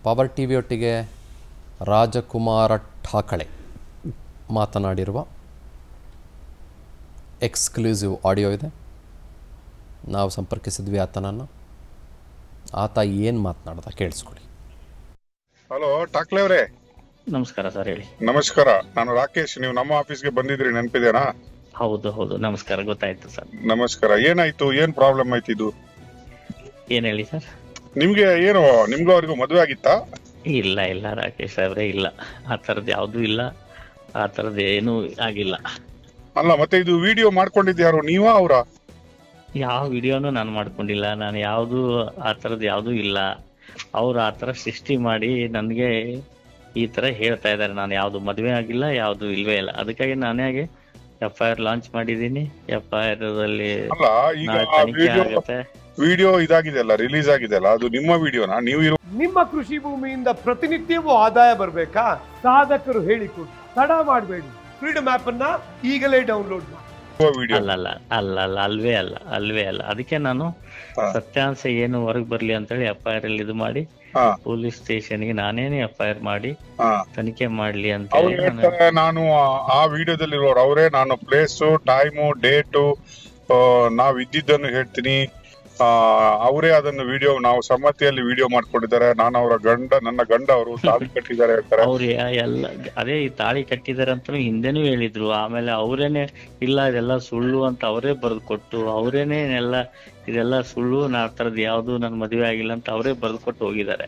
Power T ವಿಯೊಟ್ಟಿಗೆ ರಾಜಕುಮಾರ ಠಾಕಳೆ ಮಾತನಾಡಿರುವ exclusive audio ಇದೆ ನಾವು ಸಂಪರ್ಕಿಸಿದ್ವಿ ಆತನನ್ನು ಆತ ಏನು ಮಾತನಾಡ್ದ ಕೇಳಿಸ್ಕೊಳ್ಳಿ ಹಲೋ ಠಾಕ್ಲೆ ಅವರೇ ನಮಸ್ಕಾರ ಸರ್ ಹೇಳಿ ನಮಸ್ಕಾರ ನಾನು ರಾಕೇಶ್ ನೀವು ನಮ್ಮ ಆಫೀಸ್ಗೆ ಬಂದಿದ್ರಿ ನೆನಪಿದೇನಾ ಹೌದು ಹೌದು ನಮಸ್ಕಾರ ಗೊತ್ತಾಯ್ತು ಸರ್ ನಮಸ್ಕಾರ ಏನಾಯ್ತು ಏನ್ ಪ್ರಾಬ್ಲಮ್ ಆಯ್ತು ಇದು ಏನ್ ಹೇಳಿ ಸರ್ ನಿಮ್ಗೆ ಏನು ನಿಮ್ಗೂ ಅವ್ರಿಗೂ ಮದುವೆ ಆಗಿತ್ತಾ ಇಲ್ಲ ಇಲ್ಲ ರಾಕೇಶ್ ಅವರೇ ಇಲ್ಲ ಆ ಥರದ್ದು ಯಾವುದೂ ಇಲ್ಲ ಆ ಥರದ್ದು ಏನೂ ಆಗಿಲ್ಲ ಅಲ್ಲ ಮತ್ತೆ ಇದು ವಿಡಿಯೋ ಮಾಡ್ಕೊಂಡಿದ್ ಯಾರು ನೀವಾ ಅವ್ರ ಯಾವ ವಿಡಿಯೋನು ನಾನು ಮಾಡ್ಕೊಂಡಿಲ್ಲ ನಾನು ಯಾವುದು ಆ ಥರದ್ದು ಯಾವುದೂ ಇಲ್ಲ ಅವ್ರು ಆ ಥರ ಸೃಷ್ಟಿ ಮಾಡಿ ನನಗೆ ಈ ಥರ ಹೇಳ್ತಾ ಇದ್ದಾರೆ ನಾನು ಯಾವುದು ಮದುವೆ ಆಗಿಲ್ಲ ಯಾವುದು ಇಲ್ವೇ ಇಲ್ಲ ಅದಕ್ಕಾಗಿ ನಾನೇ ಎಫ್ ಐ ಆರ್ ಲಾಂಚ್ ಮಾಡಿದ್ದೀನಿ ಎಫ್ ಐ ಆರ್ ಅಲ್ಲಿ ಅಲ್ಲ ಈಗ ನಾಳೆ ಆ ತನಿಖೆ ವಿಡಿಯೋ ಆಗುತ್ತೆ ವಿಡಿಯೋ ಇದಾಗಿದೆ ಅಲ್ಲ ರಿಲೀಸ್ ಆಗಿದೆ ಅಲ್ಲ ಅದು ನಿಮ್ಮ ವಿಡಿಯೋನಾ ನೀವು ಇರೋ ನಿಮ್ಮ ಕೃಷಿ ಭೂಮಿಯಿಂದ ಪ್ರತಿನಿತ್ಯವೂ ಆದಾಯ ಬರಬೇಕಾ ಸಾಧಕರು ಹೇಳಿಕೊಡಿ ತಡ ಮಾಡಬೇಡಿ ಫ್ರೀಡಮ್ ಆಪ್ ಅನ್ನ ಈಗಲೇ ಡೌನ್ಲೋಡ್ ಮಾಡಿ ವಿಡಿಯೋ ಅಲ್ಲ ಅಲ್ಲ ಅಲ್ಲ ಅಲ್ಲ ಅಲ್ವೇ ಅಲ್ಲ ಅಲ್ವೇ ಅಲ್ಲ ಅದಕ್ಕೆ ನಾನು ಹಾ. ಸತ್ಯಾಂಶ ಏನು ಹೊರಗೆ ಬರ್ಲಿ ಅಂತೇಳಿ ಎಫ್ ಐ ಆರ್ ಅಲ್ಲಿ ಇದು ಮಾಡಿ ಹಾ ಪೊಲೀಸ್ ಸ್ಟೇಷನ್ಗೆ ನಾನೇನೆ ಎಫ್ ಐ ಆರ್ ಮಾಡಿ ಹಾ ತನಿಖೆ ಮಾಡ್ಲಿ ಅಂತ ಅವ್ರು ಹೇಳಿ ನಾನು ಹೇಳ್ತಾರೆ ನಾನು ಆ- ಆ ವಿಡಿಯೋದಲ್ಲಿರೋರು ಅವರೇ ನಾನು ಪ್ಲೇಸು ಟೈಮು ಡೇಟು ನಾವ್ ಇದ್ದಿದ್ದನ್ನು ಹೇಳ್ತೀನಿ ಆ, ಅವರೇ ಅದನ್ನು ವಿಡಿಯೋ ನಾವು ಸಮ್ಮತಿಯಲ್ಲಿ ವಿಡಿಯೋ ಮಾಡ್ಕೊಂಡಿದ್ದಾರೆ ನಾನು ಅವರ ಗಂಡ ನನ್ನ ಗಂಡ ಅವರು ತಾಳಿ ಕಟ್ಟಿದ್ದಾರೆ ಹೇಳ್ತಾರೆ ಅವ್ರು ಯಾ- ಎಲ್ಲ ಅದೇ ಈ ತಾಳಿ ಕಟ್ಟಿದಾರೆ ಅಂತ ಹಿಂದೆನೂ ಹೇಳಿದ್ರು ಆಮೇಲೆ ಅವರೇನೆ ಇಲ್ಲ ಇದೆಲ್ಲ ಸುಳ್ಳು ಅಂತ ಅವರೇ ಬರೆದು ಕೊಟ್ಟು ಅವರೇನೆ ಎಲ್ಲ ಇದೆಲ್ಲ ಸುಳ್ಳು ನಾ ಆ ಥರದ್ದು ಯಾವುದು ನನ್ನ ಮದುವೆ ಆಗಿಲ್ಲ ಅಂತ ಅವರೇ ಬರೆದು ಕೊಟ್ಟು ಹೋಗಿದ್ದಾರೆ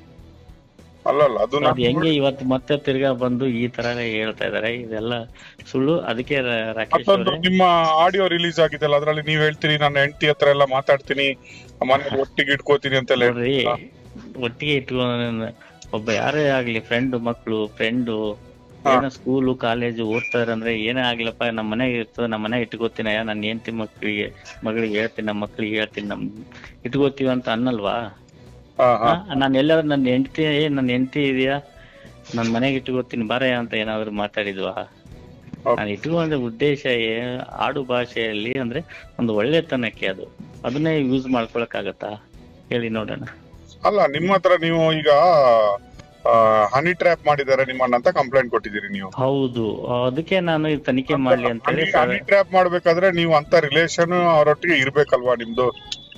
ಅಲ್ಲಲ್ಲ ಅದು ಅದ್ ನಾನು ಹೆಂಗೆ ಇವತ್ತು ಮತ್ತೆ ತಿರ್ಗಾ ಬಂದು ಈ ತರನೇ ಹೇಳ್ತಾ ಇದಾರೆ ಇದೆಲ್ಲ ಸುಳ್ಳು ಅದಕ್ಕೆ ರ- ರಾಕೇಶ್ ಮತ್ತೊಂದು ಅವರೇ ನಿಮ್ಮ ಆಡಿಯೋ ರಿಲೀಸ್ ಆಗಿದೆಲ್ಲ ಅದ್ರಲ್ಲಿ ನೀವ್ ಹೇಳ್ತೀರಿ ನನ್ನ ಹೆಂಡತಿ ಹತ್ರ ಎಲ್ಲ ಮಾತಾಡ್ತೀನಿ ಮನೇಲಿ ಒಟ್ಟಿಗೆ ಇಟ್ಕೋತೀನಿ ಅಂತೆಲ್ಲ ನೋಡ್ರಿ ಹೇಳ್ತೀರಾ? ಒಟ್ಟಿಗೆ ಇಟ್ಕೊಂಡು ಒಬ್ಬ ಯಾರೇ ಆಗ್ಲಿ ಫ್ರೆಂಡ್ ಮಕ್ಕಳು ಫ್ರೆಂಡು ಹಾ. ಏನೋ ಸ್ಕೂಲು ಕಾಲೇಜು ಓದ್ತಾರೆ ಅಂದ್ರೆ ಏನೇ ಆಗ್ಲಪ್ಪ ನಮ್ಮ ಮನೆಗೆ ಇರ್ತದೆ ನಮ್ಮ ಮನೆಗೆ ಇಟ್ಕೋತೀನಿ ಅಯ್ಯ ನನ್ನ ಹೆಂಡತಿ ಮಕ್ಕಳಿಗೆ ಮಗಳಿಗೆ ಹೇಳ್ತೀನಿ ನಮ್ಮ ಮಕ್ಕಳಿಗೆ ಹೇಳ್ತೀನಿ ನಮ್ ಇಟ್ಕೋತೀವಿ ಅಂತ ಅನ್ನಲ್ವಾ ಹಾ ಹಾ ನಾನು ಎಲ್ಲಾದ್ರೂ ನನ್ನ ಹೆಂಡತಿ ನನ್ನ ಹೆಂಡತಿ ಇದೆಯಾ ನನ್ನ ಮನೆಗೆ ಇಟ್ಕೋತೀನಿ ಬಾರಯ್ಯ ಅಂತ ಏನಾದ್ರು ಮಾತಾಡಿದ್ವಾ Okay. ನಾನು ಇಟ್ಕೊಂಡ ಉದ್ದೇಶ ಏ- ಆಡು ಭಾಷೆಯಲ್ಲಿ ಅಂದ್ರೆ ಒಂದು ಒಳ್ಳೆತನಕ್ಕೆ ಅದು ಅದನ್ನೇ ಯೂಸ್ ಮಾಡ್ಕೊಳಕ್ಕಾಗತ್ತಾ ಹೇಳಿ ನೋಡೋಣ ಅಲ್ಲ ನಿಮ್ಮ ಹತ್ರ ನೀವು ಈಗ ಹನಿ ಟ್ರ್ಯಾಪ್ ಮಾಡಿದ್ದಾರೆ ನಿಮ್ಮನ್ನ ಅಂತ ಕಂಪ್ಲೇಂಟ್ ಕೊಟ್ಟಿದ್ದೀರಿ ನೀವು ಹೌದು ಅದಕ್ಕೆ ನಾನು ಇದು ತನಿಖೆ ಮಾಡ್ಲಿ ಅಂತ ಹೇಳಿ ಹನಿ ಟ್ರ್ಯಾಪ್ ಮಾಡ್ಬೇಕಾದ್ರೆ ನೀವು ಅಂತ ರಿಲೇಶನ್ ಅವರೊಟ್ಟಿಗೆ ಇರ್ಬೇಕಲ್ವಾ ನಿಮ್ದು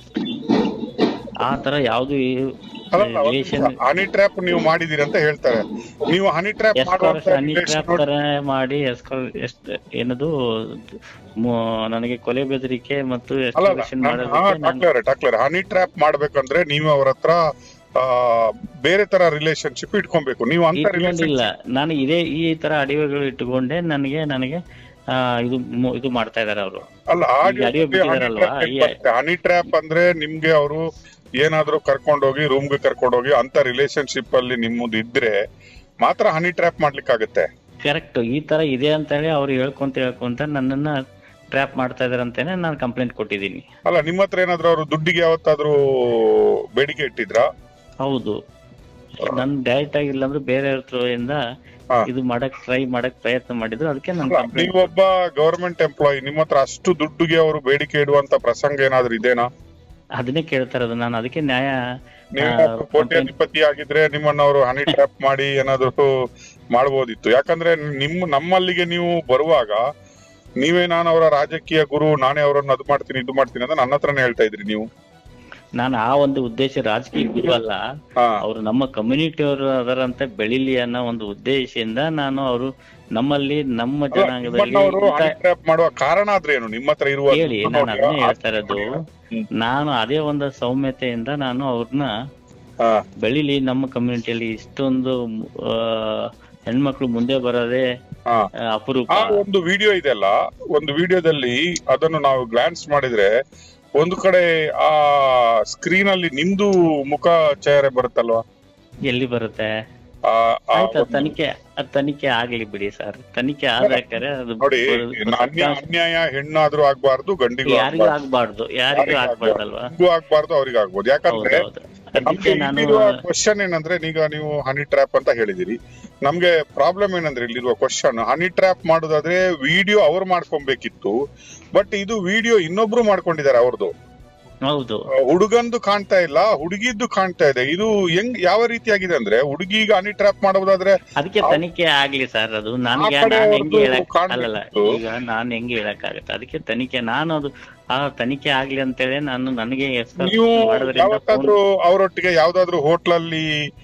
ಆ ತರ ಯಾವ್ದು ರಿಲೇಷನ್ ಹನಿ ಟ್ರ್ಯಾಪ್ ನೀವು ಮಾಡಿದೀರಿ ಅಂತ ಹೇಳ್ತಾರೆ ನೀವು ಹನಿ ಟ್ರ್ಯಾಪ್ ಮಾಡುವಂತ ಹನಿ ಟ್ರ್ಯಾಪ್ ತರ ಮಾಡಿ ಎಸ್ಕಲ್ ಎಷ್ಟ್ ಏನದು ಮು- ನನಗೆ ಕೊಲೆ ಬೆದರಿಕೆ ಮತ್ತು ಎಸ್ಕಲೇಷನ್ ಮಾಡೋದಕ್ಕೆ ನಾನು ಟಾಕ್ಲರ್ ಟಾಕ್ಲರ್ ಹನಿ ಟ್ರ್ಯಾಪ್ ಮಾಡ್ಬೇಕಂದ್ರೆ ನೀವು ಅವ್ರ ಹತ್ರ ಆ, ಬೇರೆ ತರ ರಿಲೇಶನ್ಶಿಪ್ ಇಟ್ಕೊಬೇಕು ನೀವು ಅಂತ ಇಟ್ಕೊಂಡಿಲ್ಲ ನಾನು ಇದೇ ಈ ತರ ಅಡಿವೆಗಳು ಇಟ್ಟುಕೊಂಡೆ ನನಗೆ ನನಗೆ ಆ, ಇದು ಮು- ಇದು ಮಾಡ್ತಾ ಇದಾರೆ ಅವರು ಅಲ್ಲ ಈಗ ಅರಿವು ಬಿಟ್ಟಿದಾರಲ್ವಾ? ಈ- ಹನಿ ಟ್ರ್ಯಾಪ್ ಅಂದ್ರೆ ನಿಮ್ಗೆ ಅವರು ಏನಾದ್ರೂ ಕರ್ಕೊಂಡೋಗಿ ರೂಮ್ಗೆ ಕರ್ಕೊಂಡೋಗಿ ಅಂತ ರಿಲೇಶನ್ಶಿಪ್ ಅಲ್ಲಿ ನಿಮ್ಮದು ಇದ್ರೆ ಮಾತ್ರ ಹನಿ ಟ್ರ್ಯಾಪ್ ಮಾಡ್ಲಿಕ್ಕಾಗತ್ತೆ ಕರೆಕ್ಟ್ ಈ ತರ ಇದೆ ಅಂತ ಹೇಳಿ ಅವ್ರು ಹೇಳ್ಕೊಂತ ಹೇಳ್ಕೊಂತ ನನ್ನನ್ನ ಟ್ರ್ಯಾಪ್ ಮಾಡ್ತಾ ಇದಾರೆ ಅಂತಾನೆ ನಾನು ಕಂಪ್ಲೇಂಟ್ ಕೊಟ್ಟಿದ್ದೀನಿ ಅಲ್ಲ ನಿಮ್ಮ ಹತ್ರ ಏನಾದ್ರೂ ಅವರು ದುಡ್ಡಿಗೆ ಯಾವತ್ತಾದ್ರೂ ಬೇಡಿಕೆ ಇಟ್ಟಿದ್ರಾ ಹೌದು ನನ್ ಡೈರೆಕ್ಟ್ ಆಗಿಲ್ಲ ಅಂದ್ರೆ ಬೇರೆ ಇಂದ ಹಾ. ಇದು ಮಾಡಕ್ ಟ್ರೈ ಮಾಡಕ್ ಪ್ರಯತ್ನ ಮಾಡಿದ್ರು ಅದಕ್ಕೆ ನಾನು ಅಲ್ಲ, ಕಂಪ್ಲೇಂಟ್ ನೀವೊಬ್ಬ ಗವರ್ಮೆಂಟ್ ಎಂಪ್ಲಾಯಿ ನಿಮ್ಮ ಹತ್ರ ಅಷ್ಟು ದುಡ್ಡಿಗೆ ಅವರು ಬೇಡಿಕೆ ಇಡುವಂತ ಪ್ರಸಂಗ ಏನಾದ್ರೂ ಇದೇನಾ ಅದನ್ನೇ ಕೇಳ್ತಾ ಇರೋದು ನಾನು ಅದಕ್ಕೆ ನ್ಯಾಯ ನೀವು ಕೋಟ್ಯಾಧಿಪತಿ ಆಗಿದ್ರೆ ನಿಮ್ಮನ್ನ ಅವರು ಹನಿ ಟ್ರ್ಯಾಪ್ ಮಾಡಿ ಏನಾದ್ರು ಮಾಡ್ಬೋದಿತ್ತು ಯಾಕಂದ್ರೆ ನಿಮ್ಮ ನಮ್ಮಲ್ಲಿಗೆ ನೀವು ಬರುವಾಗ ನೀವೇ ನಾನು ಅವರ ರಾಜಕೀಯ ಗುರು ನಾನೇ ಅವರನ್ನು ಅದು ಮಾಡ್ತೀನಿ ಇದು ಮಾಡ್ತೀನಿ ಅಂತ ನನ್ನ ಹತ್ರನೇ ಹೇಳ್ತಾ ಇದ್ರಿ ನೀವು ನಾನು ಆ ಒಂದು ಉದ್ದೇಶ ರಾಜಕೀಯ ಗುರು ಅಲ್ಲ ಹಾ ಅವರು ನಮ್ಮ ಕಮ್ಯುನಿಟಿ ಅವರು ಅದರಂತೆ ಬೆಳಿಲಿ ಅನ್ನೋ ಒಂದು ಉದ್ದೇಶದಿಂದ ನಾನು ಅವರು ನಮ್ಮಲ್ಲಿ ನಮ್ಮ ಜನಾಂಗದಲ್ಲಿ ನಿಮ್ಮನ್ನವರು ಇಂಥ- ಹನಿ ಟ್ರ್ಯಾಪ್ ಮಾಡುವ ಕಾರಣ ಆದ್ರೆ ಏನು ನಿಮ್ಮ ಹತ್ರ ಇರುವ ಹೇಳಿ ನಾನು ಅದನ್ನೇ ಹೇಳ್ತಾ ಇರೋದು ಹ್ಮ್. ನಾನು ಅದೇ ಒಂದು ಸೌಮ್ಯತೆಯಿಂದ ನಾನು ಅವ್ರನ್ನ ಹಾ ಬೆಳಿಲಿ ನಮ್ಮ ಕಮ್ಯುನಿಟಿಯಲ್ಲಿ ಇಷ್ಟೊಂದು ಆ, ಹೆಣ್ಮಕ್ಳು ಮುಂದೆ ಬರೋದೇ ಹಾ ಆ, ಅಪರೂಪ ಆ ಒಂದು ವಿಡಿಯೋ ಇದೆಲ್ಲ ಒಂದು ವಿಡಿಯೋದಲ್ಲಿ ಅದನ್ನು ನಾವು ಗ್ಲಾನ್ಸ್ ಮಾಡಿದ್ರೆ ಒಂದು ಕಡೆ ಆ ಸ್ಕ್ರೀನ್ ಅಲ್ಲಿ ನಿಮ್ದು ಮುಖ ಚೇಹರೆ ಬರುತ್ತಲ್ವಾ ಎಲ್ಲಿ ಬರುತ್ತೆ ಆ ಆ ಆಯ್ತು ಒಂದು- ತನಿಖೆ ಅದ್ ತನಿಖೆ ಆಗ್ಲಿ ಬಿಡಿ ಸರ್ ತನಿಖೆ ಆದಾಕರೆ ಅದು ನೋಡಿ ಬರೋದು ಅನ್ಯ ಅನ್ಯಾಯ ಹೆಣ್ಣಾದ್ರೂ ಆಗ್ಬಾರ್ದು ಗಂಡಿಗೂ ಯಾರಿಗೂ ಆಗ್ಬಾರ್ದು ಆಗ್ಬಾರ್ದು ಯಾರಿಗೂ ಆಗ್ಬಾರ್ದಲ್ವಾ ನಿಮ್ಗೂ ಆಗ್ಬಾರ್ದು ಅವ್ರಿಗೆ ಆಗ್ಬೋದು ಯಾಕಂದ್ರೆ ಹೌದೌದು ಅದಕ್ಕೆ ನಾನು ಕ್ವಶನ್ ಏನಂದ್ರೆ ಈಗ ನೀವು ಹನಿ ಟ್ರ್ಯಾಪ್ ಅಂತ ಹೇಳಿದಿರಿ ನಮ್ಗೆ ಪ್ರಾಬ್ಲಮ್ ಏನಂದ್ರೆ ಇಲ್ಲಿರುವ ಕ್ವಶನ್ ಹನಿ ಟ್ರ್ಯಾಪ್ ಮಾಡೋದಾದ್ರೆ ವಿಡಿಯೋ ಅವ್ರು ಮಾಡ್ಕೊಬೇಕಿತ್ತು ಬಟ್ ಇದು ವಿಡಿಯೋ ಇನ್ನೊಬ್ರು ಮಾಡ್ಕೊಂಡಿದ್ದಾರೆ ಅವ್ರದ್ದು ಹೌದು ಹುಡುಗಂದು ಕಾಣ್ತಾ ಇಲ್ಲ ಹುಡುಗಿದ್ದು ಕಾಣ್ತಾ ಇದೆ ಇದು ಹೆಂಗ್ ಯಾವ ರೀತಿಯಾಗಿದೆ ಅಂದ್ರೆ ಹುಡುಗಿಗ ಹನಿ ಟ್ರ್ಯಾಪ್ ಮಾಡೋದಾದ್ರೆ ಅದಕ್ಕೆ ತನಿಖೆ ಆಗ್ಲಿ ಸರ್ ಅದು ನನಗೆ ಆ ಕಡೆ ನಾನು ಹೆಂಗೆ ಅವ್ರ್ದು ಹೇಳಕ್ ಕಾಣ್ಬೇಕು. ಅಲ್ಲಲ್ಲ ಈಗ ನಾನು ಹೆಂಗೆ ಹೇಳಕ್ ಆಗುತ್ತೆ ಅದಕ್ಕೆ ತನಿಖೆ ನಾನು ಅದು ಆ ತನಿಖೆ ಆಗ್ಲಿ ಅಂತೇಳಿ ನಾನು ನನಗೆ ಹೆಸರು ನೀವು ಮಾಡೋದ್ರಿಂದ phone- ಯಾವತ್ತಾದ್ರೂ ಅವರೊಟ್ಟಿಗೆ ಯಾವ್ದಾದ್ರು ಹೋಟ್ಲಲ್ಲಿ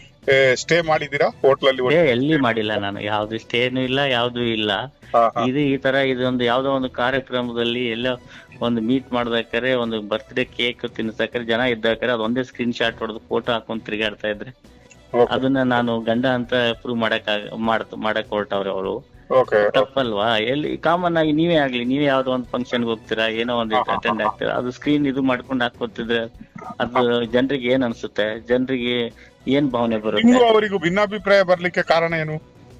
ಸ್ಟೇ ಮಾಡಿದೀರಾ ಹೋಟ್ಲಲ್ಲಿ ಏ, ಎಲ್ಲಿ ಮಾಡಿಲ್ಲ ನಾನು ಯಾವ್ದು ಸ್ಟೇನು ಇಲ್ಲ ಯಾವ್ದು ಇಲ್ಲ ಇದು ಈ ತರ ಇದೊಂದು ಯಾವ್ದೋ ಒಂದು ಕಾರ್ಯಕ್ರಮದಲ್ಲಿ ಎಲ್ಲ ಒಂದು ಮೀಟ್ ಮಾಡ್ಬೇಕಾದ್ರೆ ಒಂದು ಬರ್ತ್ಡೇ ಕೇಕ್ ತಿನ್ಸಕ್ರೆ ಜನ ಇದ್ದಾಕರೆ ಅದೊಂದೇ ಸ್ಕ್ರೀನ್ ಶಾಟ್ ಹೊಡೆದು ಫೋಟೋ ಹಾಕೊಂಡ್ ತಿರುಗಾಡ್ತಾ ಇದ್ರೆ ಅದನ್ನ ನಾನು ಗಂಡ ಅಂತ ಪ್ರೂವ್ ಮಾಡಕ್ ಮಾಡ್ ಮಾಡಕ್ ಹೊರಟವ್ರೆ ಅವರು ಓಕೆ ತಪ್ಪಲ್ವಾ ಎಲ್ಲಿ ಕಾಮನ್ ಆಗಿ ನೀವೇ ಆಗ್ಲಿ ನೀವೇ ಯಾವ್ದೋ ಒಂದು ಫಂಕ್ಷನ್ ಹೋಗ್ತೀರಾ ಏನೋ ಒಂದು ಅಟೆಂಡ್ ಆಗ್ತೀರಾ ಅದು ಸ್ಕ್ರೀನ್ ಇದು ಮಾಡ್ಕೊಂಡು ಹಾಕೋತಿದ್ರೆ ಅದು ಜನರಿಗೆ ಏನ್ ಅನ್ಸುತ್ತೆ ಜನರಿಗೆ ಏನ್ ಭಾವನೆ ಬರುತ್ತೆ ನಿಮ್ಗೂ ಅವರಿಗೂ ಭಿನ್ನಾಭಿಪ್ರಾಯ ಬರ್ಲಿಕ್ಕೆ ಕಾರಣ ಏನು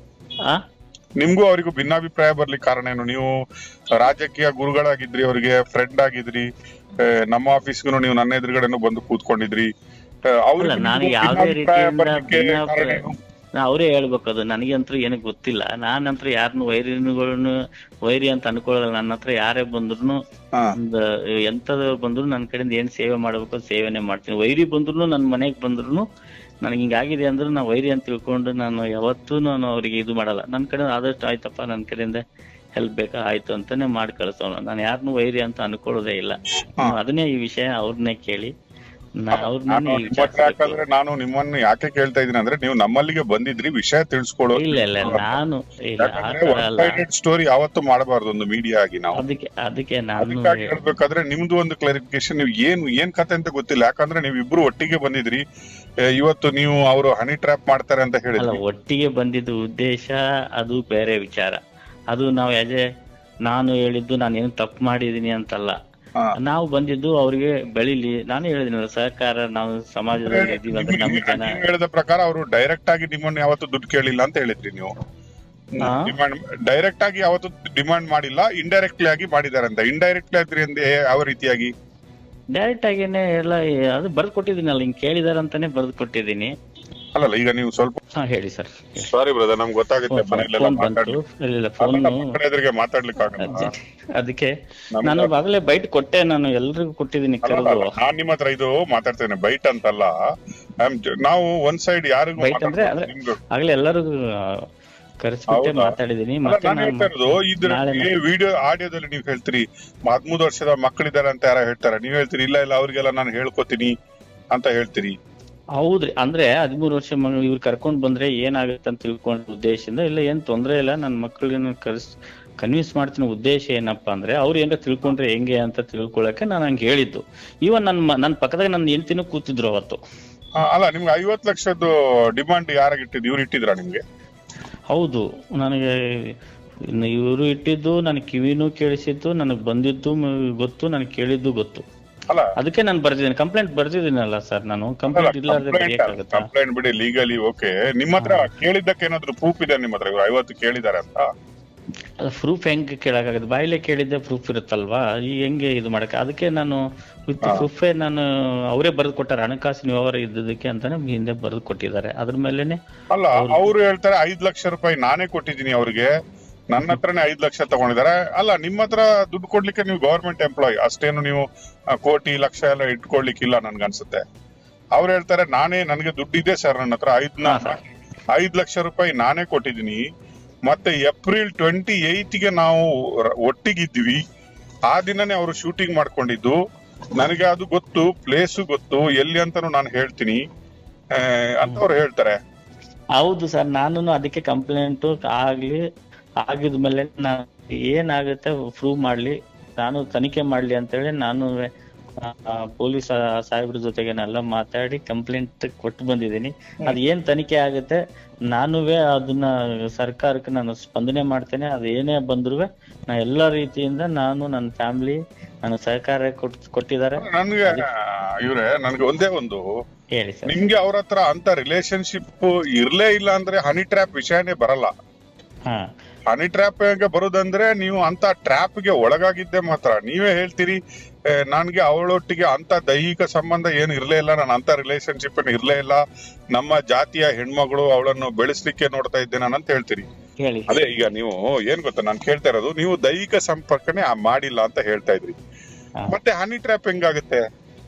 ಆ ನಿಮ್ಗೂ ಅವರಿಗೂ ಭಿನ್ನಾಭಿಪ್ರಾಯ ಬರ್ಲಿಕ್ಕೆ ಕಾರಣ ಏನು ನೀವು ರಾಜಕೀಯ ಗುರುಗಳಾಗಿದ್ರಿ ಅವರಿಗೆ ಫ್ರೆಂಡ್ ಆಗಿದ್ರಿ ಆ, ನಮ್ಮ ಆಫೀಸ್ಗೂ ನೀವು ನನ್ನ ಎದುರುಗಡೆನೂ ಬಂದು ಕೂತ್ಕೊಂಡಿದ್ರಿ ಆ, ಅವ್ರಿಗೂ ಅಲ್ಲ, ನಾನು ನಿಮ್ಗೂ ಯಾವುದೇ ಭಿನ್ನಾಭಿಪ್ರಾಯ ರೀತಿಯಿಂದ ಬರ್ಲಿಕ್ಕೆ ಭಿನ್ನಾಭಿಪ್ರಾಯ- ಕಾರಣ ಏನು? ನಾ ಅವರೇ ಹೇಳ್ಬೇಕು ಅದು ನನಗಂತೂ ಏನೂ ಗೊತ್ತಿಲ್ಲ ನಾನಂತೂ ಯಾರನ್ನು ವೈರಿಗಳನ್ನು ವೈರಿ ಅಂತ ಅನ್ಕೊಳ್ಳಲ್ಲ ನನ್ನ ಹತ್ರ ಯಾರೇ ಬಂದ್ರು ಹಾ. ಒಂದು ಎಂತದ ಬಂದ್ರು ನನ್ನ ಕಡೆಯಿಂದ ಏನ್ ಸೇವೆ ಮಾಡ್ಬೇಕು ಅದ್ ಸೇವೆನೆ ಮಾಡ್ತೀನಿ ವೈರಿ ಬಂದ್ರು ನನ್ನ ಮನೆಗ್ ಬಂದ್ರು ನನಗೆ ಹಿಂಗಾಗಿದೆ ಅಂದ್ರೆ ನಾ ವೈರಿ ಅಂತ ತಿಳ್ಕೊಂಡು ನಾನು ಯಾವತ್ತೂ ನಾನು ಅವರಿಗೆ ಇದು ಮಾಡಲ್ಲ ನನ್ನ ಕಡೆ ಆದಷ್ಟು ಆಯ್ತಪ್ಪ ನನ್ನ ಕಡೆಯಿಂದ ಹೆಲ್ಪ್ ಬೇಕಾ ಆಯ್ತು ಅಂತಾನೆ ಮಾಡಿ ಕಳ್ಸೋಣ ನಾನು ಯಾರನ್ನು ವೈರಿ ಅಂತ ಅನ್ಕೊಳ್ಳೋದೇ ಇಲ್ಲ ನೀವು ಅದನ್ನೇ ಈ ವಿಷಯ ಅವ್ರನ್ನೇ ಕೇಳಿ ನಾ ನಾನು ಅವ್ರನ್ನೇ ನಿಮ್ಮ ಹತ್ರ ಯಾಕಂದ್ರೆ ನಾನು ನಿಮ್ಮನ್ನು ಯಾಕೆ ಕೇಳ್ತಾ ಇದ್ದೀನಿ ಅಂದ್ರೆ ನೀವು ನಮ್ಮಲ್ಲಿಗೆ ಬಂದಿದ್ರಿ ವಿಷಯ ತಿಳಿಸ್ಕೊಡೋ ಇಲ್ಲ ಇಲ್ಲ ನಾನು ಇಲ್ಲ ಆ ಯಾಕಂದ್ರೆ ತರ ಒನ್ ಅಲ್ಲ ಸೈಡೆಡ್ ಸ್ಟೋರಿ ಯಾವತ್ತೂ ಮಾಡಬಾರ್ದು ಒಂದು ಮೀಡಿಯಾ ಆಗಿ ನಾವು ಅದಕ್ಕೆ ಅದಕ್ಕೆ ನಾನು ಅದಕ್ಕಾಗಿ ಹೇಳ್ಬೇಕಾದ್ರೆ ನಿಮ್ದು ಒಂದು ಕ್ಲಾರಿಫಿಕೇಶನ್ ನೀವು ಏನು ಏನ್ ಕತೆ ಅಂತ ಗೊತ್ತಿಲ್ಲ ಯಾಕಂದ್ರೆ ನೀವು ಇಬ್ರು ಒಟ್ಟಿಗೆ ಬಂದಿದ್ರಿ ಆ, ಇವತ್ತು ನೀವು ಅವರು ಹನಿ ಟ್ರ್ಯಾಪ್ ಮಾಡ್ತಾರೆ ಅಂತ ಅಲ್ಲ ಹೇಳಿದ್ರಿ ಒಟ್ಟಿಗೆ ಬಂದಿದ್ದು ಉದ್ದೇಶ ಅದು ಬೇರೆ ವಿಚಾರ ಅದು ನಾವು ಎಜೆ ನಾನು ಹೇಳಿದ್ದು ನಾನು ಏನು ತಪ್ಪು ಮಾಡಿದೀನಿ ಅಂತಲ್ಲ ಹಾ. ನಾವು ಬಂದಿದ್ದು ಅವ್ರಿಗೆ ಬೆಳಿಲಿ ನಾನು ಹೇಳಿದಿನಲ್ಲ ಸಹಕಾರ ನಾವು ಸಮಾಜದಲ್ಲಿ ಇದೀವಿ ಅಂದ್ರೆ ನಮ್ಮ ನಿಮ್ಗೆ- ಜನ ನೀವು ಹೇಳಿದ ಪ್ರಕಾರ ಅವರು ಡೈರೆಕ್ಟ್ ಆಗಿ ನಿಮ್ಮನ್ನು ಯಾವತ್ತು ದುಡ್ಡು ಕೇಳಿಲ್ಲ ಅಂತ ಹೇಳಿದ್ರಿ ನೀವು ಹಾ. ಡಿಮಾಂಡ್ ಡೈರೆಕ್ಟ್ ಆಗಿ ಯಾವತ್ತು ಡಿಮಾಂಡ್ ಮಾಡಿಲ್ಲ ಇಂಡೈರೆಕ್ಟ್ಲಿ ಆಗಿ ಮಾಡಿದ್ದಾರೆ ಅಂತ ಇಂಡೈರೆಕ್ಟ್ಲಿ ಆದ್ರಿ ಅಂದ್ರೆ ಯಾವ ರೀತಿಯಾಗಿ ಡೈರೆಕ್ಟ್ ಆಗಿನೇ ಎಲ್ಲ ಅದು ಬರ್ದು ಕೊಟ್ಟಿದ್ದೀನಲ್ಲ ಹಿಂಗ್ ಕೇಳಿದಾರೆ ಅಂತಾನೆ ಬರ್ದು ಕೊಟ್ಟಿದ್ದೀನಿ ಅಲ್ಲಲ್ಲ ಈಗ ನೀವು ಸ್ವಲ್ಪ ಹಾ ಹೇಳಿ ಸರ್ ಸಾರಿ ಬ್ರದರ್ ನಮ್ಗೆ ಗೊತ್ತಾಗುತ್ತೆ ಮನೆಯಲ್ಲೆಲ್ಲ ಫೋನ್ ಬಂತು ಮಾತಾಡ್ಲಿಕ್ಕೆ ಇಲ್ಲ ಫೋನ್ ಮಕ್ಕಳ ಎದುರಿಗೆ ಮಾತಾಡ್ಲಿಕ್ಕೆ ಆಗಲ್ಲ ಅದಕ್ಕೆ ನಮ್ಗೆ- ನಾನು ಆಗಲೇ ಬೈಟ್ ಕೊಟ್ಟೆ ನಾನು ಎಲ್ರಿಗೂ ಕೊಟ್ಟಿದ್ದೀನಿ ಕರೆದು ನಾನ್ ನಿಮ್ಮ ಹತ್ರ ಇದು ಮಾತಾಡ್ತೇನೆ ಬೈಟ್ ಅಂತಲ್ಲ I'm ju- ನಾವು ಒಂದ್ ಸೈಡ್ ಯಾರಿಗೂ ಬೈಟ್ ಅಂದ್ರೆ ಮಾತಾಡ್ಬಾರ್ದು. ಅಂದ್ರೆ ನಿಮ್ದು ಆಗ್ಲೇ ಎಲ್ಲರಿಗೂ ಕರೆಸ್ಬಿಟ್ಟೆ ಹೌದಾ? ಮಾತಾಡಿದೀನಿ ಅಲ್ಲ, ಮತ್ತೆ ನಾನ್ ಹೇಳ್ತಾ ನಾನು ಇರೋದು ಇದ್ರ ನಾಳೆ ವಿಡಿಯೋ ಆಡಿಯೋದಲ್ಲಿ ನೀವು ಹೇಳ್ತೀರಿ ಹದಿಮೂರು ವರ್ಷದ ಮಕ್ಕಳಿದ್ದಾರೆ ಅಂತ ಯಾರೋ ಹೇಳ್ತಾರೆ ನೀವ್ ಹೇಳ್ತೀರಿ ಇಲ್ಲ ಇಲ್ಲ ಅವ್ರಿಗೆಲ್ಲ ನಾನು ಹೇಳ್ಕೊತೀನಿ ಅಂತ ಹೇಳ್ತೀರಿ ಹೌದ್ರಿ ಅಂದ್ರೆ ಹದಿಮೂರು ವರ್ಷ ಮಗ ಇವ್ರು ಕರ್ಕೊಂಡ್ ಬಂದ್ರೆ ಏನಾಗುತ್ತೆ ಅಂತ ತಿಳ್ಕೊಂಡ ಉದ್ದೇಶದಿಂದ ಇಲ್ಲ ಏನ್ ತೊಂದ್ರೆ ಇಲ್ಲ ನನ್ನ ಮಕ್ಕಳನ್ನ ಕರ್ಸ್ ಕನ್ವಿನ್ಸ್ ಮಾಡ್ತೀನಿ ಉದ್ದೇಶ ಏನಪ್ಪಾ ಅಂದ್ರೆ ಅವ್ರು ಏನಾರ ತಿಳ್ಕೊಂಡ್ರೆ ಹೆಂಗೆ ಅಂತ ತಿಳ್ಕೊಳಕ್ಕೆ ನಾನು ಹಂಗೆ ಹೇಳಿದ್ದು ಇವನ್ ನನ್ನ ಮ- ನನ್ನ ಪಕ್ಕದಾಗ ನನ್ನ ಹೆಂಡತಿನೂ ಕೂತಿದ್ರು ಅವತ್ತು ಆ, ಅಲ್ಲ ನಿಮ್ಗೆ ಐವತ್ ಲಕ್ಷದ್ದು ಡಿಮಾಂಡ್ ಯಾರಾಗ ಇಟ್ಟಿದ್ದು ಇವ್ರು ಇಟ್ಟಿದ್ರ ನಿಮ್ಗೆ ಹೌದು ನನಗೆ ಇವರು ಇಟ್ಟಿದ್ದು ನನಗೆ ಕಿವಿನೂ ಕೇಳಿಸಿದ್ದು ನನಗೆ ಬಂದಿದ್ದು ಮ- ಗೊತ್ತು ನನಗೆ ಕೇಳಿದ್ದು ಗೊತ್ತು ಅಲ್ಲ ಅದಕ್ಕೆ ನಾನು ಬರ್ದಿದ್ದೀನಿ ಕಂಪ್ಲೇಂಟ್ ಬರ್ದಿದ್ದೀನಲ್ಲ ಸರ್ ನಾನು ಕಂಪ್ಲೇಂಟ್ ಇಲ್ಲಾರ್ದೆ ಬರೆಯಕ್ಕಾಗತ್ತಾ ಕಂಪ್ಲೇಂಟ್ ಬಿಡಿ ಲೀಗಲಿ ಓಕೆ ನಿಮ್ಮ ಹತ್ರ ಕೇಳಿದ್ದಕ್ಕೆ ಏನಾದ್ರು ಪ್ರೂಫ್ ಇದೆ ನಿಮ್ಮ ಹತ್ರ ಇವ್ರು ಐವತ್ತು ಕೇಳಿದ್ದಾರೆ ಅಂತ ಪ್ರೂಫ್ ಹೆಂಗ್ ಕೇಳಕ್ಕಾಗತ್ತೆ ಬಾಯಿಲೆ ಕೇಳಿದ್ದೆ ಪ್ರೂಫ್ ಇರುತ್ತಲ್ವಾ ಈ ಹೆಂಗೆ ಇದು ಮಾಡಕ್ಕೆ ಅದಕ್ಕೆ ನಾನು ವಿತ್ ಪ್ರೂಫೇ ನಾನು ಅವರೇ ಬರೆದು ಕೊಟ್ಟಾರೆ ಹಣಕಾಸಿನ ವ್ಯವಹಾರ ಇದ್ದದಕ್ಕೆ ಅಂತಾನೆ ಹಿಂದೆ ಬರೆದು ಕೊಟ್ಟಿದ್ದಾರೆ ಅದ್ರ ಮೇಲೆನೆ ಅಲ್ಲ ಅವ್ರು ಹೇಳ್ತಾರೆ ಐದ್ ಲಕ್ಷ ರೂಪಾಯಿ ನಾನೇ ಕೊಟ್ಟಿದ್ದೀನಿ ಅವ್ರಿಗೆ ನನ್ನ ಹತ್ರನೇ ಐದ್ ಲಕ್ಷ ತಗೊಂಡಿದ್ದಾರೆ ಅಲ್ಲ ನಿಮ್ಮ ಹತ್ರ ದುಡ್ಡು ಕೊಡ್ಲಿಕ್ಕೆ ನೀವು ಗವರ್ಮೆಂಟ್ ಎಂಪ್ಲಾಯ್ ಅಷ್ಟೇನು ನೀವು ಆ, ಕೋಟಿ ಲಕ್ಷ ಎಲ್ಲ ಇಟ್ಕೊಳ್ಲಿಕ್ಕಿಲ್ಲ ನನ್ಗನ್ಸುತ್ತೆ ಅವ್ರು ಹೇಳ್ತಾರೆ ನಾನೇ ನನಗೆ ದುಡ್ಡಿದೆ ಸರ್ ನನ್ನ ಹತ್ರ ಐದ್ ಹಾ, sir. ಐದ್ ಲಕ್ಷ ರೂಪಾಯಿ ನಾನೇ ಕೊಟ್ಟಿದ್ದೀನಿ ಮತ್ತೆ ಏಪ್ರಿಲ್ ಟ್ವೆಂಟಿ ಗೆ ನಾವು ರ- ಒಟ್ಟಿಗಿದ್ವಿ ಆ ದಿನನೇ ಅವರು ಶೂಟಿಂಗ್ ಮಾಡ್ಕೊಂಡಿದ್ದು ನನಗೆ ಅದು ಗೊತ್ತು ಪ್ಲೇಸು ಗೊತ್ತು ಎಲ್ಲಿ ಅಂತಾನು ನಾನು ಹೇಳ್ತೀನಿ ಆ, ಅಂತ ಅವ್ರು ಹೇಳ್ತಾರೆ ಹೌದು ಸರ್ ನಾನು ಅದಕ್ಕೆ ಕಂಪ್ಲೇಂಟ್ ಆಗ್ಲಿ ಆಗಿದ್ಮೇಲೆ ನಾನು ಏನಾಗುತ್ತೆ ಪ್ರೂವ್ ಮಾಡ್ಲಿ ನಾನು ತನಿಖೆ ಮಾಡ್ಲಿ ಅಂತೇಳಿ ನಾನು ಪೊಲೀಸ್ ಸಾಹೇಬ್ರ ಜೊತೆಗೆ ಎಲ್ಲ ಮಾತಾಡಿ ಕಂಪ್ಲೇಂಟ್ ಕೊಟ್ಟು ಬಂದಿದ್ದೀನಿ ಅದ್ ಏನ್ ತನಿಖೆ ಆಗುತ್ತೆ ನಾನುವೇ ಅದನ್ನ ಸರ್ಕಾರಕ್ಕೆ ನಾನು ಸ್ಪಂದನೆ ಮಾಡ್ತೇನೆ ಅದು ಏನೇ ಬಂದ್ರು ನಾ ಎಲ್ಲಾ ರೀತಿಯಿಂದ ನಾನು ನನ್ನ ಫ್ಯಾಮಿಲಿ ನನ್ನ ಸಹಕಾರ ಕೊಟ್ ಕೊಟ್ಟಿದ್ದಾರೆ ನನ್ಗೆ ಇವ್ರೆ ನನ್ಗೆ ಒಂದೇ ಒಂದು ಹೇಳಿ ಸರ್ ನಿಮ್ಗೆ ಅವ್ರ ಹತ್ರ ಅಂತ ರಿಲೇಶನ್ಶಿಪ್ ಇರ್ಲೇ ಇಲ್ಲ ಅಂದ್ರೆ ಹನಿ ಟ್ರ್ಯಾಪ್ ವಿಷಯನೇ ಬರಲ್ಲ ಹಾ ಹನಿ ಟ್ರ್ಯಾಪ್ ಬರೋದಂದ್ರೆ ನೀವು ಅಂತ ಟ್ರ್ಯಾಪ್ ಗೆ ಒಳಗಾಗಿದ್ದೆ ಮಾತ್ರ ನೀವೇ ಹೇಳ್ತೀರಿ ಆ, ನನ್ಗೆ ಅವಳೊಟ್ಟಿಗೆ ಅಂತ ದೈಹಿಕ ಸಂಬಂಧ ಏನು ಇರ್ಲೇ ಇಲ್ಲ ನಾನು ಅಂತ ರಿಲೇಶನ್ಶಿಪ್ ಇರ್ಲೇ ಇಲ್ಲ ನಮ್ಮ ಜಾತಿಯ ಹೆಣ್ಮಗಳು ಅವಳನ್ನು ಬೆಳೆಸ್ಲಿಕ್ಕೆ ನೋಡ್ತಾ ಇದ್ದೆ ನಾನು ಅಂತ ಹೇಳ್ತೀರಿ ಹೇಳಿ ಅದೇ ಈಗ ನೀವು ಏನ್ ಗೊತ್ತಾ ನಾನು ಕೇಳ್ತಾ ಇರೋದು ನೀವು ದೈಹಿಕ ಸಂಪರ್ಕನೇ ಆ ಮಾಡಿಲ್ಲ ಅಂತ ಹೇಳ್ತಾ ಇದ್ರಿ ಹಾ. ಮತ್ತೆ ಹನಿ ಟ್ರ್ಯಾಪ್ ಹೆಂಗಾಗುತ್ತೆ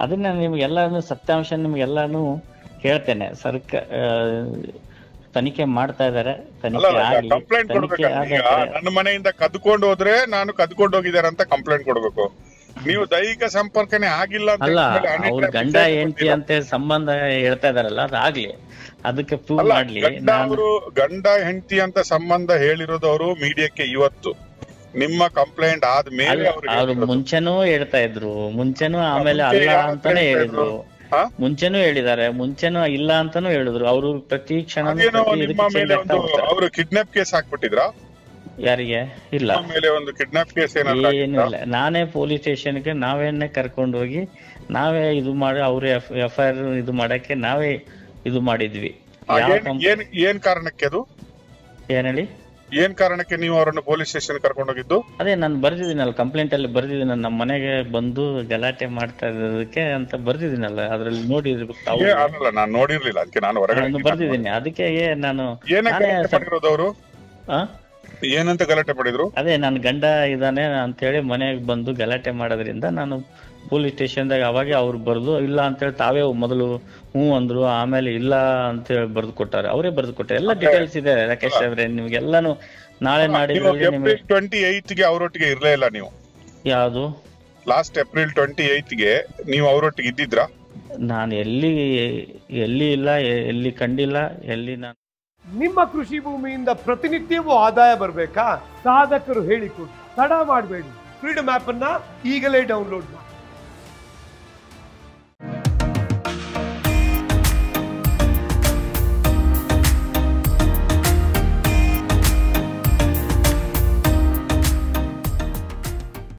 ಅದನ್ನ ನಿಮ್ಗೆಲ್ಲಾನು ಸತ್ಯಾಂಶ ನಿಮ್ಗೆಲ್ಲಾನು ಹೇಳ್ತೇನೆ ಸರ್ಕ ಆ, ತನಿಖೆ ಮಾಡ್ತಾ ಇದಾರೆ ಅಲ್ಲ ತನಿಖೆ ಆಗ್ಲಿ ಕಂಪ್ಲೇಂಟ್ ತನಿಖೆ ಕೊಡ್ಬೇಕಲ್ಲ ಈಗ ಆದ ನನ್ನ ಮನೆಯಿಂದ ಕದ್ಕೊಂಡು ಹೋದ್ರೆ ನಾನು ಕದ್ಕೊಂಡು ಹೋಗಿದ್ದಾರೆ ಅಂತ ಕಂಪ್ಲೇಂಟ್ ಕೊಡ್ಬೇಕು ನೀವು ದೈಹಿಕ ಸಂಪರ್ಕನೇ ಆಗಿಲ್ಲ ಅಂತ ಅಲ್ಲ ಹೇಳಿದ್ಮೇಲೆ honey ಅವ್ರ trap ಗಂಡ ವಿಚಾರಣೆ ಹೆಂಡತಿ ಬಂದಿಲ್ಲ. ಅಂತ ಸಂಬಂಧ ಹೇಳ್ತಾ ಇದಾರಲ್ಲ ಅದಾಗ್ಲಿ ಅದಕ್ಕೆ ಪ್ರೂವ್ ಅಲ್ಲ ಮಾಡ್ಲಿ ಗಂಡ ನಾನು ಅವರು ಗಂಡ ಹೆಂಡತಿ ಅಂತ ಸಂಬಂಧ ಹೇಳಿರೋದು ಅವರು ಮೀಡಿಯಾಕ್ಕೆ ಇವತ್ತು ನಿಮ್ಮ ಕಂಪ್ಲೇಂಟ್ ಆದ್ಮೇಲೆ ಅಲ್ಲ ಅವ್ರು ಅವ್ರು ಹೇಳಿರೋದು. ಮುಂಚೆನೂ ಹೇಳ್ತಾ ಇದ್ರು ಮುಂಚೆನೂ ಆಮೇಲೆ ಮುಂಚೆ ಅಲ್ಲ ಯಾವ ಅಂತಾನೆ ಹೇಳ್ತಾ ಹೇಳಿದ್ರು ಹಾ? ಮುಂಚೆನೂ ಹೇಳಿದ್ದಾರೆ ಮುಂಚೆನೂ ಇಲ್ಲ ಅಂತಾನೂ ಹೇಳಿದ್ರು ಅವರು ಪ್ರತಿ ಕ್ಷಣ ಅದೇನೋ ನಿಮ್ಮ ಮೇಲೆ ಒಂದು ಅವರು ಕಿಡ್ನಾಪ್ ಕೇಸ್ ಹಾಕ್ಬಿಟ್ಟಿದ್ರಾ ಯಾರಿಗೆ ಇಲ್ಲ ನಿಮ್ಮ ಮೇಲೆ ಒಂದು ಕಿಡ್ನಾಪ್ ಕೇಸ್ ಏನಾದ್ರು ಏನು ಇಲ್ಲ ನಾನೇ ಪೊಲೀಸ್ ಸ್ಟೇಷನ್ಗೆ ನಾವೇನೆ ಕರ್ಕೊಂಡು ಹೋಗಿ ನಾವೇ ಇದು ಮಾಡಿ ಅವ್ರ ಎಫ್ ಐ ಆರ್ ಇದು ಮಾಡಕ್ಕೆ ನಾವೇ ಇದು ಮಾಡಿದ್ವಿ ಯಾವ ಏನ್ ಕಂಪ್- ಏನ್ ಏನ್ ಕಾರಣಕ್ಕೆ ಅದು ಏನ್ ಹೇಳಿ ಏನ್ ಕಾರಣಕ್ಕೆ ನೀವು ಅವರನ್ನು ಪೊಲೀಸ್ ಸ್ಟೇಷನ್ ಕರ್ಕೊಂಡು ಹೋಗಿದ್ದು ಅದೇ ನಾನು ಬರ್ದಿದ್ದೀನಲ್ಲ ಕಂಪ್ಲೇಂಟ್ ಅಲ್ಲಿ ಬರ್ದಿದ್ದೀನಿ ನಮ್ಮ ಮನೆಗೆ ಬಂದು ಗಲಾಟೆ ಮಾಡ್ತಾ ಇರೋದಕ್ಕೆ ಅಂತ ಬರ್ದಿದ್ದೀನಲ್ಲ ಅದ್ರಲ್ಲಿ ನೋಡಿರ್ಬೇಕು ತಾವು ಏ, ಅಲ್ಲಲ್ಲ ನಾನು ನೋಡಿರ್ಲಿಲ್ಲ ಅದಕ್ಕೆ ನಾನು ಹೊರಗಡೆ ನಾನು ಬರ್ದಿದ್ದೀನಿ ಅದಕ್ಕೆ ಏ ನಾನು ಏನಕ್ಕೆ ನಾನೇ ಗಲಾಟೆ ಸ್ವಲ್ಪ- ಮಾಡಿರೋದು ಅವರು ಆ? ಏನಂತ ಗಲಾಟೆ ಮಾಡಿದ್ರು ಅದೇ ನನ್ನ ಗಂಡ ಇದ್ದಾನೆ ಅಂತೇಳಿ ಮನೆಗೆ ಬಂದು ಗಲಾಟೆ ಮಾಡೋದ್ರಿಂದ ನಾನು ಪೊಲೀಸ್ ಸ್ಟೇಷನ್ದಾಗ ಅವಾಗೆ ಅವ್ರು ಬರ್ದು ಇಲ್ಲ ಅಂತೇಳಿ ತಾವೇ ಮೊದಲು ಹ್ಞೂ ಅಂದ್ರು ಆಮೇಲೆ ಇಲ್ಲ ಅಂತೇಳಿ ಬರ್ದು ಕೊಟ್ಟಾರೆ ಅವರೇ ಬರ್ದು ಕೊಟ್ಟಾರೆ ಎಲ್ಲ ಡೀಟೇಲ್ಸ್ ಇದೆ ರಾಕೇಶ್ ಅವ್ರೆ ನಿಮ್ಗೆಲ್ಲಾನು ನಾಳೆ ನೀವು ನಾಡಿದ್ರಲ್ಲಿ ನಿಮ್ಗೆ ಏಪ್ರಿಲ್ ಟ್ವೆಂಟಿ ಏತ್ ಗೆ ಅವರೊಟ್ಟಿಗೆ ಇರ್ಲೇ ಇಲ್ಲ ನೀವು ಯಾವುದು ಲಾಸ್ಟ್ ಏಪ್ರಿಲ್ ಟ್ವೆಂಟಿ ಏತ್ ಗೆ ನೀವು ಅವರೊಟ್ಟಿಗೆ ಇದ್ದಿದ್ರಾ ನಾನು ಎಲ್ಲಿ ಎಲ್ಲಿ ಇಲ್ಲ ಎ- ಎಲ್ಲಿ ಕಂಡಿಲ್ಲ ಎಲ್ಲಿ ನಾನು ನಿಮ್ಮ ಕೃಷಿ ಭೂಮಿಯಿಂದ ಪ್ರತಿನಿತ್ಯವೂ ಆದಾಯ ಬರಬೇಕಾ ಸಾಧಕರು ಹೇಳಿಕೊಡಿ ತಡ ಮಾಡಬೇಡಿ ಫ್ರೀಡಮ್ ಆಪ್ ಅನ್ನ ಈಗಲೇ ಡೌನ್ಲೋಡ್ ಮಾಡಿ